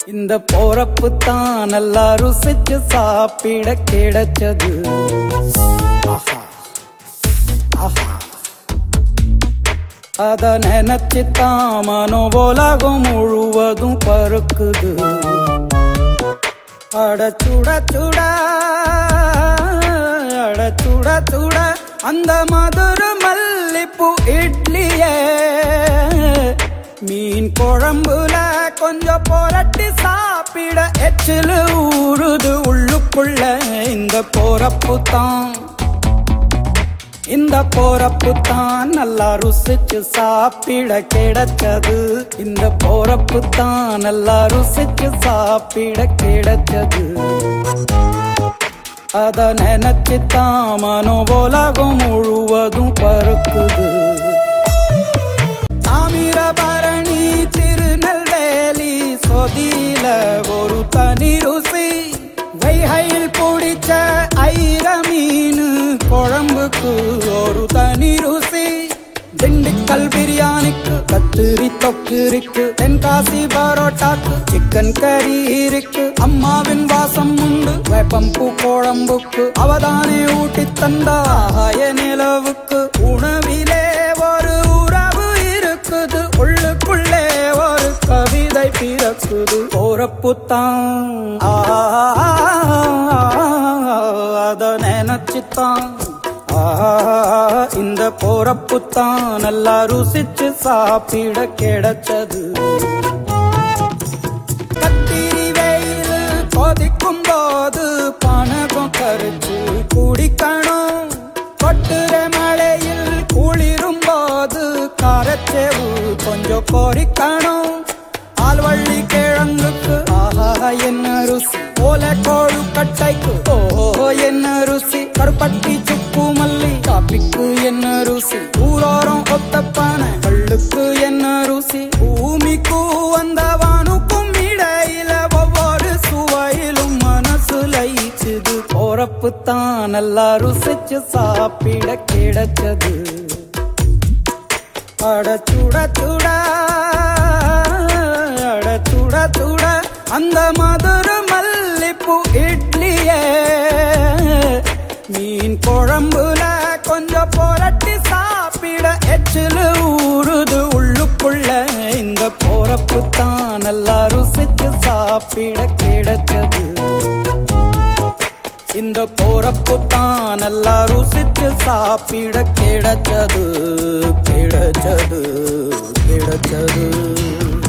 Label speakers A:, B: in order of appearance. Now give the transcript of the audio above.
A: இந்த போறப்பு தான் நல்லா ருசிச்சு சாப்பிட கிடைச்சது ஆஹா ஆஹா அத நினைச்சு தான் மனோ உலகம் முழுவதும் பருக்குது அட சுட சுட அட சுட சுட அந்த மதுர மல்லிப்பூ இட்லியே மீன் குழம்புல கொஞ்சம் புரட்டி சாப்பிட எச்சில் ஊறுது உள்ளுக்குள்ள இந்த போறப்பு தான் இந்த போறப்பு தான் நல்லா ருசிச்சு சாப்பிட கிடைச்சது இந்த போறப்பு தான் நல்லா ருசிச்சு சாப்பிட கிடைச்சது அத நினைச்சு தான் மனோ உலகம் முழுவதும் பருக்குது தாமிரபரணி திருநெல்வேலி சொதியில ஒரு தனி ருசி வைகையில் பிடிச்ச ஐர மீன் குழம்புக்கு ஒரு தனி ருசி திண்டுக்கல் பிரியாணிக்கு கத்திரி தொக்கு இருக்கு தென்காசி பரோட்டாக்கு சிக்கன் கறி இருக்கு அம்மாவின் வாசம் உண்டு வேப்பம்பூ குழம்புக்கு அவதானே ஊட்டி தந்தாய நிலவுக்கு உணவிலே ஒரு உறவு இருக்குது உள்ளுக்குள்ளே ஒரு கவிதை பிறக்குது போறப்புத்தான் அத நினைச்சுத்தான் இந்த போறப்புத்தான் நல்லா ருசிச்சு சாப்பிட கிடைச்சது கத்திரி வெயில் கொதிக்கும் போது பணகம் கரைச்சு குடிக்கணும் கொட்டுற மழையில் குளிரும் போது காரச்சேவு கொஞ்சம் கொறிக்கணும் ஆல்வள்ளி கிழங்குக்கு ஆஹா என்ன ருசி ஓல கோழு கட்டைக்கு ஓ என்ன ருசி கருப்பட்டி சுக்கு மல்லி காப்பிக்கு என்ன ருசி ஊரோரம் ஒத்தப்பான கள்ளுக்கு என்ன ருசி பூமிக்கு வந்த வானுக்கும் இடையில ஒவ்வொரு சுவையிலும் மனசு லயிச்சுது போறப்பு தான் நல்லா ருசிச்சு சாப்பிட கிடைச்சது அட சுட சுட அட சுட சுட அந்த மதுர மல்லிப்பூ இட்லியே மீன் குழம்புல கொஞ்சம் புரட்டி சாப்பிட எச்சில் ஊறுது உள்ளுக்குள்ள இந்த போறப்பு தான் நல்லா ருசிச்சு சாப்பிட கிடைச்சது இந்த போறப்பு தான் நல்லா ருசிச்சு சாப்பிட கிடைச்சது கிடைச்சது கிடைச்சது